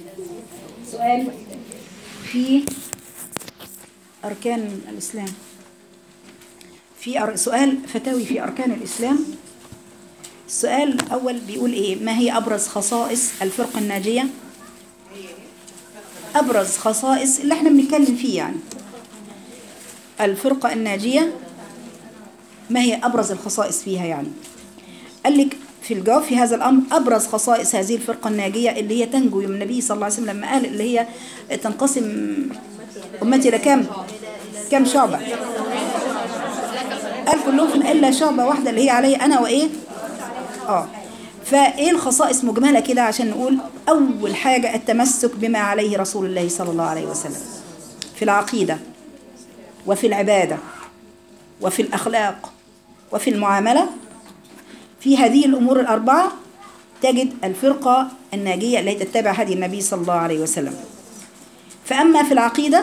سؤال في أركان الإسلام في أر... سؤال فتاوي في أركان الإسلام السؤال الأول بيقول إيه ما هي أبرز خصائص الفرقة الناجية أبرز خصائص اللي احنا بنتكلم فيه يعني الفرقة الناجية ما هي أبرز الخصائص فيها يعني قال لك في الجواب في هذا الأمر أبرز خصائص هذه الفرقة الناجية اللي هي تنجو من النبي صلى الله عليه وسلم لما قال اللي هي تنقسم أمتي لكم كم شعبة قال كلهم إلا شعبة واحدة اللي هي علي أنا وإيه آه فإيه الخصائص مجملة كده عشان نقول أول حاجة التمسك بما عليه رسول الله صلى الله عليه وسلم في العقيدة وفي العبادة وفي الأخلاق وفي المعاملة في هذه الأمور الأربعة تجد الفرقة الناجية التي تتبع هدي النبي صلى الله عليه وسلم فأما في العقيدة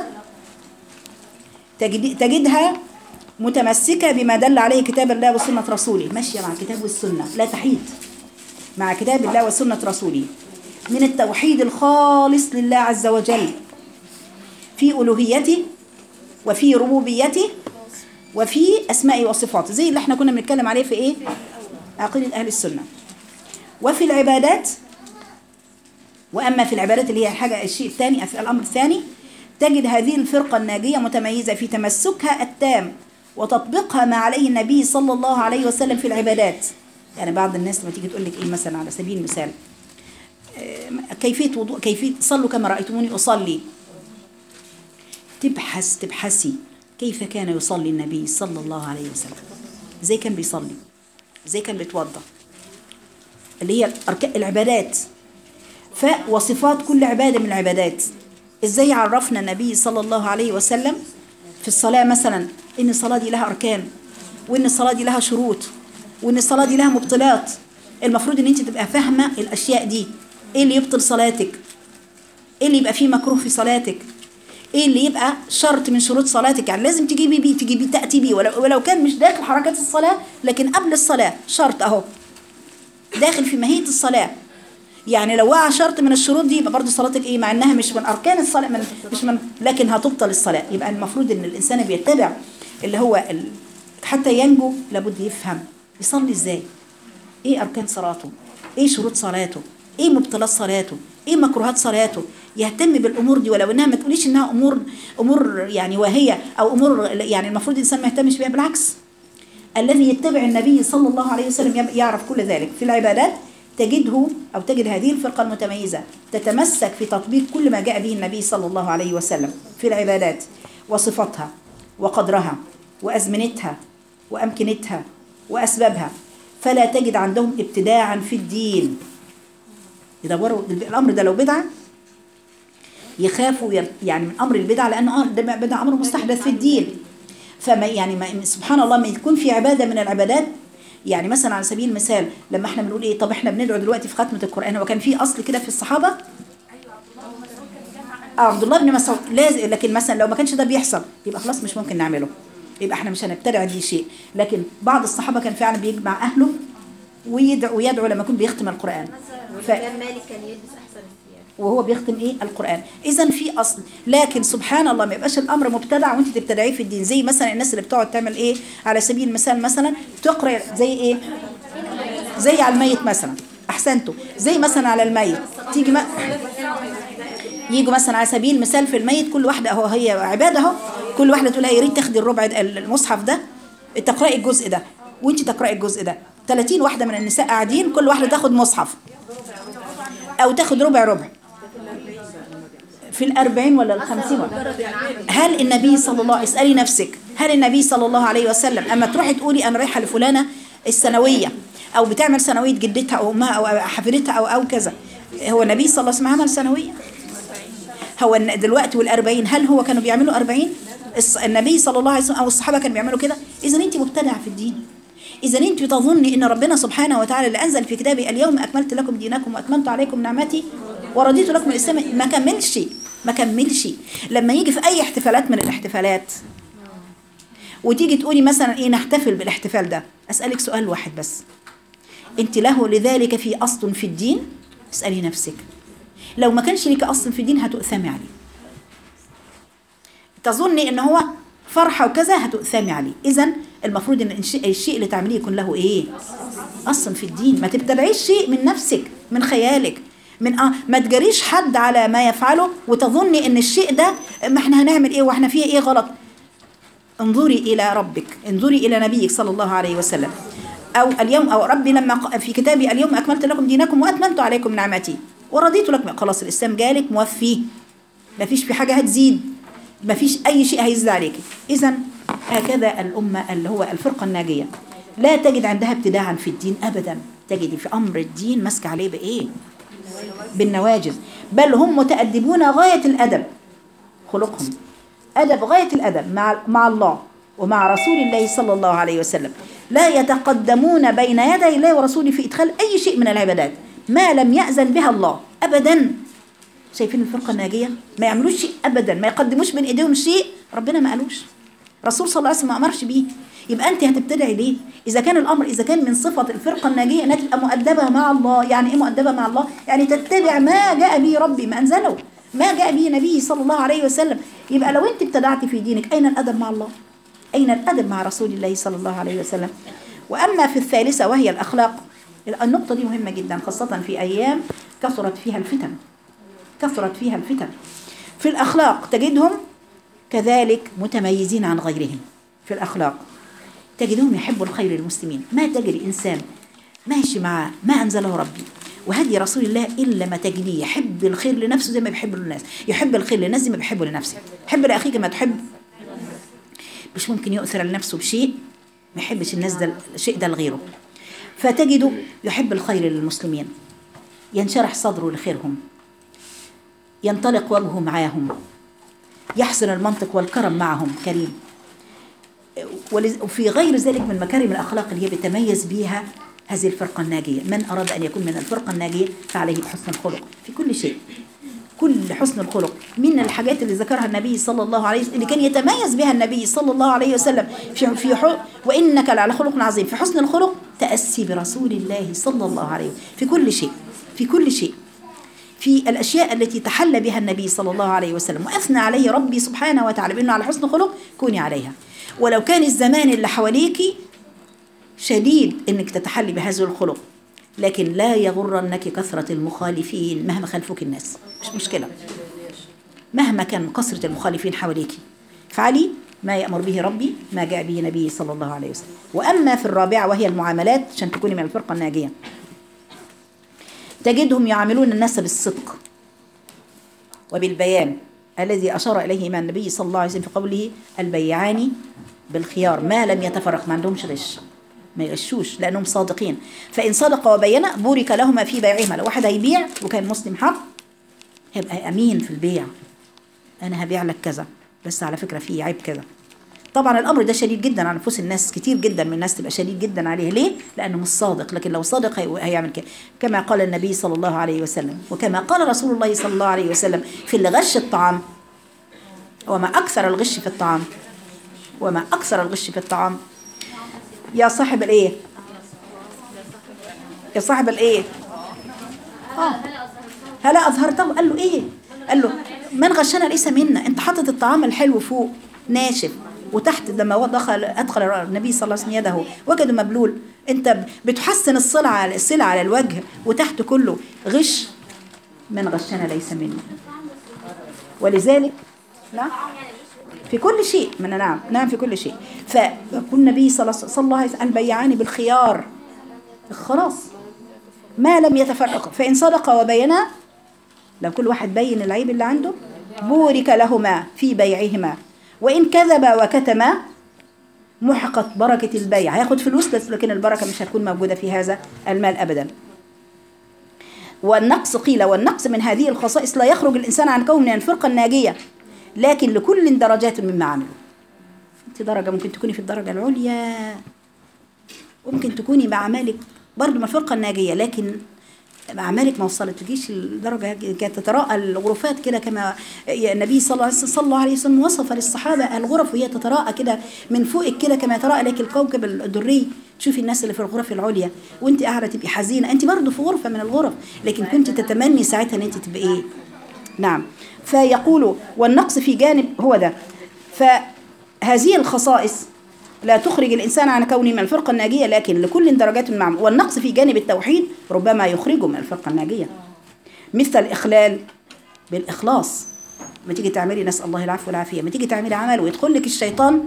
تجد تجدها متمسكة بما دل عليه كتاب الله وسنة رسوله ماشية مع الكتاب والسنة لا تحيد مع كتاب الله وسنة رسوله من التوحيد الخالص لله عز وجل في ألوهيته وفي ربوبيته وفي أسمائه وصفاته زي اللي احنا كنا بنتكلم عليه في إيه عقيدة أهل السنة وفي العبادات وأما في العبادات اللي هي الحاجة الشيء الثاني الأمر الثاني تجد هذه الفرقة الناجية متميزة في تمسكها التام وتطبيقها ما عليه النبي صلى الله عليه وسلم في العبادات يعني بعض الناس لما تيجي تقول لك ايه مثلا على سبيل المثال كيفية وضوء كيفية صلوا كما رأيتموني أصلي تبحث تبحثي كيف كان يصلي النبي صلى الله عليه وسلم ازاي كان بيصلي ازاي كان بيتوضا اللي هي أركان العبادات فوصفات كل عبادة من العبادات ازاي عرفنا النبي صلى الله عليه وسلم في الصلاة مثلا ان الصلاة دي لها أركان وان الصلاة دي لها شروط وان الصلاة دي لها مبطلات المفروض ان انت تبقى فاهمة الاشياء دي ايه اللي يبطل صلاتك ايه اللي يبقى فيه مكروه في صلاتك ايه اللي يبقى شرط من شروط صلاتك يعني لازم تجيبي بيه تجيبي تأتي بيه ولو, ولو كان مش داخل حركات الصلاة لكن قبل الصلاة شرط اهو داخل في ماهية الصلاة يعني لو وقع شرط من الشروط دي يبقى برضه صلاتك ايه مع انها مش من اركان الصلاة من مش من لكن هتبطل الصلاة يبقى المفروض ان الانسان بيتبع اللي هو ال حتى ينجو لابد يفهم يصلي ازاي ايه اركان صلاته ايه شروط صلاته ايه مبطلات صلاته ايه مكروهات صلاته يهتم بالامور دي ولو انها ما تقوليش انها امور امور يعني واهيه او امور يعني المفروض الانسان ما يهتمش بيها بالعكس الذي يتبع النبي صلى الله عليه وسلم يعرف كل ذلك في العبادات تجده او تجد هذه الفرقه المتميزه تتمسك في تطبيق كل ما جاء به النبي صلى الله عليه وسلم في العبادات وصفاتها وقدرها وازمنتها وامكنتها واسبابها فلا تجد عندهم ابتداعا في الدين يدوروا الامر ده لو بدعه يخافوا يعني من امر البدعه لانه ده بدعه امر مستحدث في الدين فما يعني ما سبحان الله ما يكون في عباده من العبادات يعني مثلا على سبيل المثال لما احنا بنقول ايه طب احنا بندعو دلوقتي في ختمه القران هو كان في اصل كده في الصحابه اه عبد الله بن مسعود لازم لكن مثلا لو ما كانش ده بيحصل يبقى خلاص مش ممكن نعمله يبقى احنا مش هنبتدع دي شيء لكن بعض الصحابه كان فعلا بيجمع اهله ويدعو ويدعو لما يكون بيختم القران ف... مالك كان يلبس احسن الثياب وهو بيختم ايه القران اذا في اصل لكن سبحان الله ما يبقاش الامر مبتدع وانت تبتدعيه في الدين زي مثلا الناس اللي بتقعد تعمل ايه على سبيل المثال مثلا تقرا زي ايه زي على الميت مثلا احسنتوا زي مثلا على الميت تيجي ما يجوا مثلا على سبيل المثال في الميت كل واحده اهو هي عباده اهو كل واحده تقول يا ريت تاخدي الربع المصحف ده تقراي الجزء ده وانت تقراي الجزء ده 30 واحده من النساء قاعدين كل واحده تاخد مصحف او تاخد ربع ربع في الأربعين ولا الخمسين هل النبي صلى الله اسألي نفسك هل النبي صلى الله عليه وسلم أما تروحي تقولي أنا رايحة لفلانة الثانوية أو بتعمل ثانوية جدتها أو أمها أو حفيدتها أو أو كذا هو النبي صلى الله عليه وسلم عمل ثانوية هو دلوقتي والأربعين هل هو كانوا بيعملوا أربعين النبي صلى الله عليه وسلم أو الصحابة كانوا بيعملوا كده إذا أنت مبتدعة في الدين إذا أنت تظني أن ربنا سبحانه وتعالى اللي أنزل في كتابه اليوم أكملت لكم دينكم وأتممت عليكم نعمتي ورضيت لكم الإسلام ما كملش ما كملش لما يجي في أي احتفالات من الاحتفالات وتيجي تقولي مثلا إيه نحتفل بالاحتفال ده أسألك سؤال واحد بس أنت له لذلك في أصل في الدين اسألي نفسك لو ما كانش ليك اصل في الدين هتؤثمي عليه تظني ان هو فرحه وكذا هتؤثمي عليه اذا المفروض ان الشيء الشيء اللي تعمليه يكون له ايه اصلا في الدين ما تبتدعيش شيء من نفسك من خيالك من آه ما تجريش حد على ما يفعله وتظني ان الشيء ده ما احنا هنعمل ايه واحنا فيه ايه غلط انظري الى ربك انظري الى نبيك صلى الله عليه وسلم او اليوم او ربي لما ق- في كتابي اليوم اكملت لكم دينكم واتممت عليكم نعمتي ورضيت لكم خلاص الاسلام جالك موفي ما فيش في حاجه هتزيد ما فيش اي شيء هيزيد عليك اذا هكذا الامه اللي هو الفرقه الناجيه لا تجد عندها ابتداعا في الدين ابدا تجد في امر الدين ماسك عليه بايه بالنواجذ بل هم متأدبون غاية الأدب خلقهم أدب غاية الأدب مع مع الله ومع رسول الله صلى الله عليه وسلم لا يتقدمون بين يدي الله ورسوله في إدخال أي شيء من العبادات ما لم يأذن بها الله أبدا شايفين الفرقة الناجية ما يعملوش شيء أبدا ما يقدموش بين إيديهم شيء ربنا ما قالوش رسول صلى الله عليه وسلم ما أمرش بيه يبقى أنت هتبتدعي ليه إذا كان الأمر إذا كان من صفة الفرقة الناجية أنها تبقى مؤدبة مع الله يعني إيه مؤدبة مع الله يعني تتبع ما جاء به ربي ما أنزله ما جاء به نبيه صلى الله عليه وسلم يبقى لو أنت ابتدعت في دينك أين الأدب مع الله أين الأدب مع رسول الله صلى الله عليه وسلم وأما في الثالثة وهي الأخلاق النقطة دي مهمة جدا خاصة في أيام كثرت فيها الفتن كثرت فيها الفتن في الأخلاق تجدهم كذلك متميزين عن غيرهم في الأخلاق تجدهم يحبوا الخير للمسلمين ما تجري إنسان ماشي مع ما أنزله ربي وهدي رسول الله إلا ما تجديه يحب الخير لنفسه زي ما بيحب للناس يحب الخير للناس زي ما بيحبه لنفسه حب لأخيك ما تحب مش ممكن يؤثر لنفسه بشيء ما يحبش الناس ده الشيء ده لغيره فتجده يحب الخير للمسلمين ينشرح صدره لخيرهم ينطلق وجهه معاهم يحسن المنطق والكرم معهم كريم ولز- وفي غير ذلك من مكارم الأخلاق اللي هي بتميز بيها هذه الفرقة الناجية من أراد أن يكون من الفرقة الناجية فعليه بحسن الخلق في كل شيء كل حسن الخلق من الحاجات اللي ذكرها النبي صلى الله عليه وسلم اللي كان يتميز بها النبي صلى الله عليه وسلم في في ح- وانك لعلى خلق عظيم في حسن الخلق تاسي برسول الله صلى الله عليه وسلم في كل شيء في كل شيء في الاشياء التي تحلى بها النبي صلى الله عليه وسلم واثنى عليه ربي سبحانه وتعالى بانه على حسن خلق كوني عليها ولو كان الزمان اللي حواليكي شديد انك تتحلي بهذا الخلق لكن لا يغرنك كثرة المخالفين مهما خالفوك الناس مش مشكلة مهما كان كثرة المخالفين حواليك فعلي ما يأمر به ربي ما جاء به نبيه صلى الله عليه وسلم وأما في الرابعة وهي المعاملات عشان تكوني من الفرقة الناجية تجدهم يعاملون الناس بالصدق وبالبيان الذي أشار إليه ما النبي صلى الله عليه وسلم في قوله البيعان بالخيار ما لم يتفرق ما عندهمش غش ما يغشوش لأنهم صادقين فإن صدق وبين بورك لهما في بيعهما لو واحد هيبيع وكان مسلم حق هيبقى أمين في البيع أنا هبيع لك كذا بس على فكرة في عيب كذا طبعا الامر ده شديد جدا على نفوس الناس كتير جدا من الناس تبقى شديد جدا عليه ليه لانه مش صادق لكن لو صادق هي- هيعمل كده كما قال النبي صلى الله عليه وسلم وكما قال رسول الله صلى الله عليه وسلم في اللي غش الطعام وما اكثر الغش في الطعام وما اكثر الغش في الطعام يا صاحب الايه يا صاحب الايه اه هلا اظهرته قال له ايه قال له من غشنا ليس منا انت حاطط الطعام الحلو فوق ناشف وتحت لما دخل ادخل النبي صلى الله عليه وسلم يده وجده مبلول انت بتحسن الصلع على السلع على الوجه وتحت كله غش من غشنا ليس منا ولذلك نعم في كل شيء من نعم نعم في كل شيء فكل النبي صلى الله صلى الله عليه وسلم البيعان بالخيار خلاص ما لم يتفرقا فإن صدقا وبينا لو كل واحد بين العيب اللي عنده بورك لهما في بيعهما وإن كذبا وكتما محقت بركة البيع هياخد فلوس بس لكن البركة مش هتكون موجودة في هذا المال أبدا والنقص قيل والنقص من هذه الخصائص لا يخرج الإنسان عن كونه من الفرقة الناجية لكن لكل درجات مما عملوا انت درجة ممكن تكوني في الدرجة العليا وممكن تكوني بأعمالك برضه من الفرقة الناجية لكن أعمالك ما وصلتكيش الدرجة كانت تتراءى الغرفات كده كما النبي صلى الله عليه وسلم, صلى الله عليه وسلم وصف للصحابة الغرف وهي تتراءى كده من فوقك كده كما يتراءى لك الكوكب الدري تشوفي الناس اللي في الغرف العليا وانت قاعده تبقي حزينه انت برضه في غرفه من الغرف لكن كنت تتمني ساعتها ان انت تبقي ايه نعم فيقول والنقص في جانب هو ده فهذه الخصائص لا تخرج الإنسان عن كونه من الفرقة الناجية لكن لكل درجات مع والنقص في جانب التوحيد ربما يخرجه من الفرقة الناجية مثل الإخلال بالإخلاص ما تيجي تعملي نسأل الله العفو والعافية ما تيجي تعملي عمل ويدخل لك الشيطان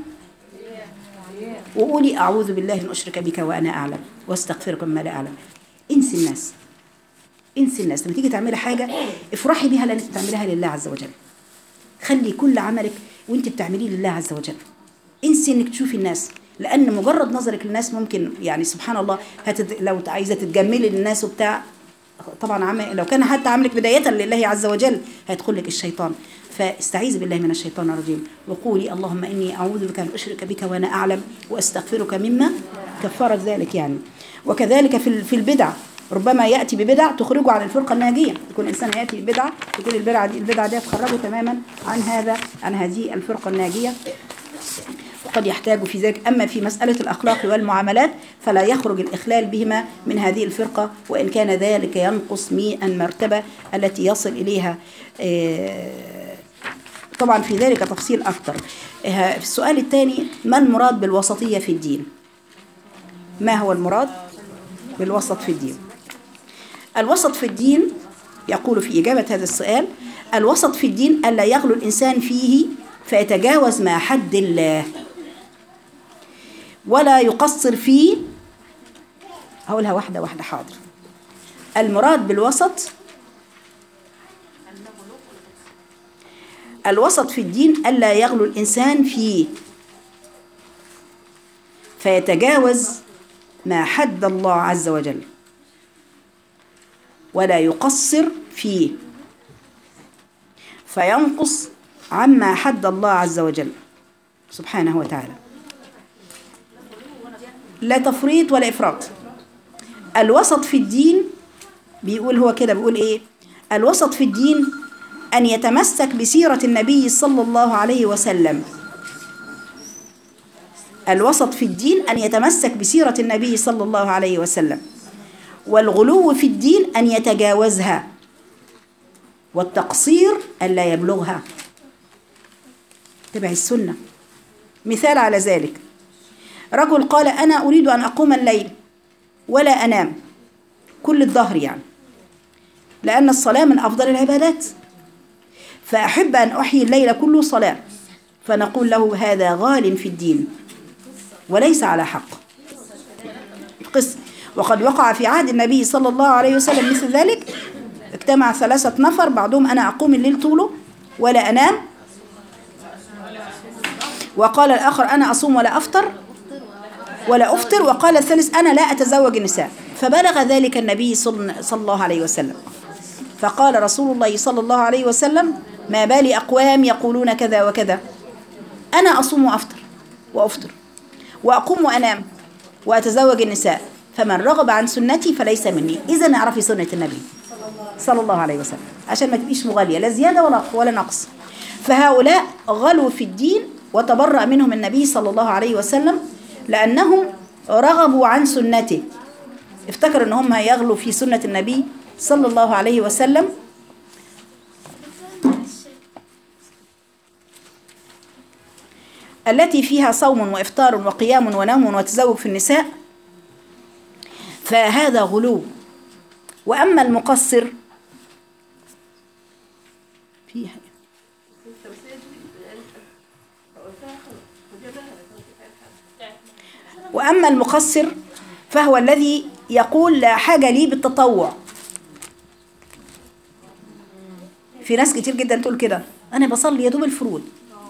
وقولي أعوذ بالله أن أشرك بك وأنا أعلم واستغفرك مما لا أعلم انسي الناس انسي الناس لما تيجي تعملي حاجة افرحي بها لأنك بتعمليها لله عز وجل خلي كل عملك وانت بتعمليه لله عز وجل انسي انك تشوفي الناس لان مجرد نظرك للناس ممكن يعني سبحان الله هتد... لو عايزه تتجملي للناس وبتاع طبعا عم... لو كان حتى عملك بدايه لله عز وجل هيدخل لك الشيطان فاستعيذي بالله من الشيطان الرجيم وقولي اللهم اني اعوذ بك ان اشرك بك وانا اعلم واستغفرك مما كفرت ذلك يعني وكذلك في ال- في البدع ربما ياتي ببدع تخرجه عن الفرقه الناجيه يكون الانسان ياتي ببدعه تكون البدعه دي البدعه دي تخرجه تماما عن هذا عن هذه الفرقه الناجيه وقد يحتاج في ذلك أما في مسألة الأخلاق والمعاملات فلا يخرج الإخلال بهما من هذه الفرقة وإن كان ذلك ينقص مئة مرتبة التي يصل إليها آه، طبعا في ذلك تفصيل أكثر آه، في السؤال الثاني ما المراد بالوسطية في الدين ما هو المراد بالوسط في الدين الوسط في الدين يقول في إجابة هذا السؤال الوسط في الدين ألا يغلو الإنسان فيه فيتجاوز ما حد الله ولا يقصر فيه هقولها واحدة واحدة حاضر المراد بالوسط الوسط في الدين ألا يغلو الإنسان فيه فيتجاوز ما حد الله عز وجل ولا يقصر فيه فينقص عما حد الله عز وجل سبحانه وتعالى لا تفريط ولا إفراط الوسط في الدين بيقول هو كده بيقول إيه الوسط في الدين أن يتمسك بسيرة النبي صلى الله عليه وسلم الوسط في الدين أن يتمسك بسيرة النبي صلى الله عليه وسلم والغلو في الدين أن يتجاوزها والتقصير ألا يبلغها تبع السنة مثال على ذلك رجل قال أنا أريد أن أقوم الليل ولا أنام كل الظهر يعني لأن الصلاة من أفضل العبادات فأحب أن أحيي الليل كله صلاة فنقول له هذا غال في الدين وليس على حق قس وقد وقع في عهد النبي صلى الله عليه وسلم مثل ذلك اجتمع ثلاثة نفر بعضهم أنا أقوم الليل طوله ولا أنام وقال الآخر أنا أصوم ولا أفطر ولا أفطر وقال الثالث أنا لا أتزوج النساء فبلغ ذلك النبي صلى صلى الله عليه وسلم فقال رسول الله صلى الله عليه وسلم ما بالي أقوام يقولون كذا وكذا أنا أصوم وأفطر وأفطر وأقوم وأنام وأتزوج النساء فمن رغب عن سنتي فليس مني إذا اعرفي سنة النبي صلى الله عليه وسلم عشان ما تبقيش مغالية لا زيادة ولا ولا نقص فهؤلاء غلوا في الدين وتبرأ منهم النبي صلى الله عليه وسلم لأنهم رغبوا عن سنته افتكروا ان هم هيغلوا في سنة النبي صلى الله عليه وسلم التي فيها صوم وإفطار وقيام ونوم وتزوج في النساء فهذا غلو وأما المقصر فيها وأما المقصر فهو الذي يقول لا حاجة لي بالتطوع في ناس كتير جدا تقول كده أنا بصلي يا دوب الفروض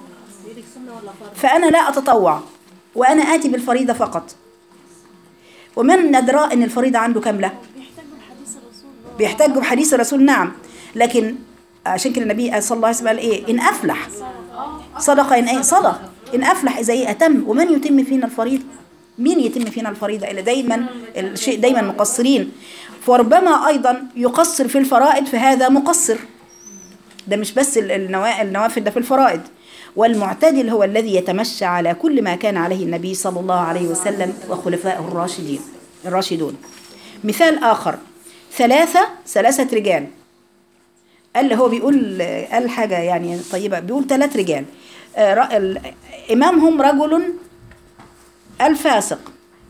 فأنا لا أتطوع وأنا آتي بالفريضة فقط ومن ندرى أن الفريضة عنده كاملة بيحتاجوا بحديث الرسول نعم لكن عشان كده النبي صلى الله عليه وسلم قال ايه ان افلح صدق ان ايه صدق ان افلح اذا ايه اتم ومن يتم فينا الفريضه مين يتم فينا الفريضه الا دايما الشيء دايما مقصرين فربما ايضا يقصر في الفرائض فهذا مقصر ده مش بس النوا- النوافل ده في الفرائض والمعتدل هو الذي يتمشى على كل ما كان عليه النبي صلى الله عليه وسلم وخلفائه الراشدين الراشدون مثال آخر ثلاثة ثلاثة رجال قال هو بيقول قال حاجة يعني طيبة بيقول ثلاث رجال آه، رأ- ال- إمامهم رجل الفاسق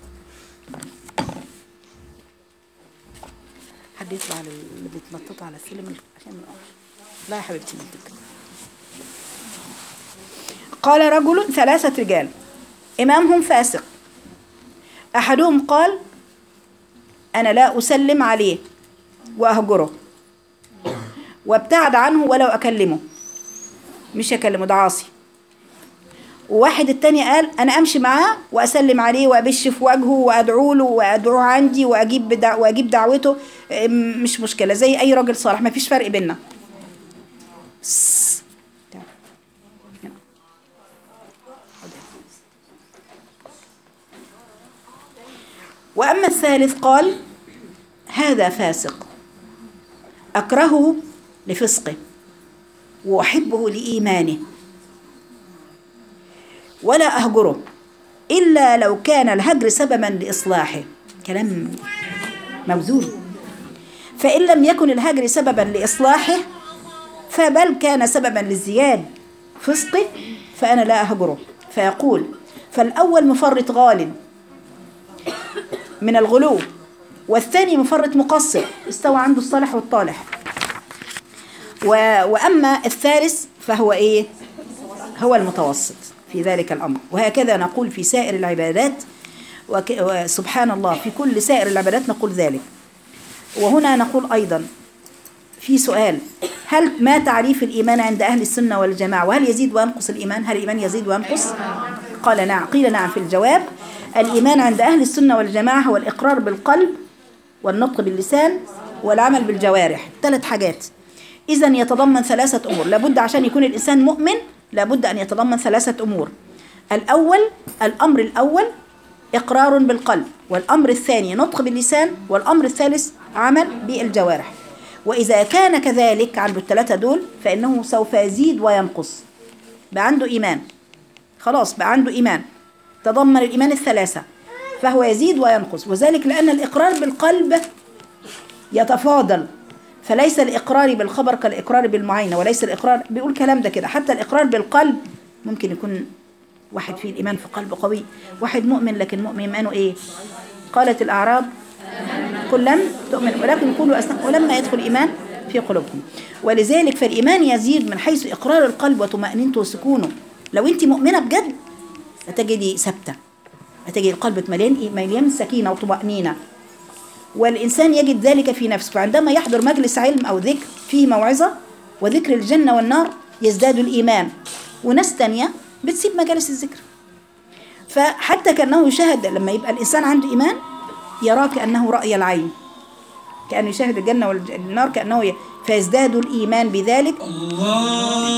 حد يطلع على اللي بيتنططوا على السلم عشان ما نقعش. لا يا حبيبتي مدك قال رجل ثلاثة رجال إمامهم فاسق أحدهم قال أنا لا أسلم عليه وأهجره وابتعد عنه ولو أكلمه مش أكلمه ده عاصي وواحد التاني قال أنا أمشي معاه وأسلم عليه وأبش في وجهه وأدعو له وأدعوه عندي وأجيب دع وأجيب دعوته أم، مش مشكلة زي أي راجل صالح ما فيش فرق بيننا سس. تعال. هنا. خد هنا. وأما الثالث قال هذا فاسق أكرهه لفسقه وأحبه لإيمانه ولا أهجره إلا لو كان الهجر سببا لإصلاحه كلام موزون فإن لم يكن الهجر سببا لإصلاحه فبل كان سببا لازدياد فسقه فأنا لا أهجره فيقول فالأول مفرط غال من الغلو والثاني مفرط مقصر استوى عنده الصالح والطالح و... وأما الثالث فهو إيه هو المتوسط في ذلك الأمر وهكذا نقول في سائر العبادات وك... وسبحان الله في كل سائر العبادات نقول ذلك وهنا نقول أيضا في سؤال هل ما تعريف الإيمان عند أهل السنة والجماعة وهل يزيد وينقص الإيمان هل الإيمان يزيد وينقص قال نعم قيل نعم في الجواب الإيمان عند أهل السنة والجماعة هو الإقرار بالقلب والنطق باللسان والعمل بالجوارح ثلاث حاجات إذا يتضمن ثلاثة أمور لابد عشان يكون الإنسان مؤمن لابد أن يتضمن ثلاثة أمور الأول الأمر الأول إقرار بالقلب والأمر الثاني نطق باللسان والأمر الثالث عمل بالجوارح وإذا كان كذلك عنده الثلاثة دول فإنه سوف يزيد وينقص بقى عنده إيمان خلاص بقى عنده إيمان تضمن الإيمان الثلاثة فهو يزيد وينقص وذلك لأن الإقرار بالقلب يتفاضل فليس الإقرار بالخبر كالإقرار بالمعاينة وليس الإقرار بيقول كلام ده كده حتى الإقرار بالقلب ممكن يكون واحد فيه الإيمان في قلبه قوي واحد مؤمن لكن مؤمن إيمانه إيه قالت الأعراب قل لم تؤمن ولكن قولوا أسلم ولما يدخل الإيمان في قلوبكم ولذلك فالإيمان يزيد من حيث إقرار القلب وطمأنينته وسكونه لو أنت مؤمنة بجد هتجدي ثابتة هتجد قلبك مليان مليان سكينة وطمأنينة والإنسان يجد ذلك في نفسه فعندما يحضر مجلس علم أو ذكر فيه موعظة وذكر الجنة والنار يزداد الإيمان وناس تانية بتسيب مجالس الذكر فحتى كأنه يشاهد لما يبقى الإنسان عنده إيمان يراه كأنه رأي العين كأنه يشاهد الجنة والنار كأنه ي... فيزداد الإيمان بذلك الله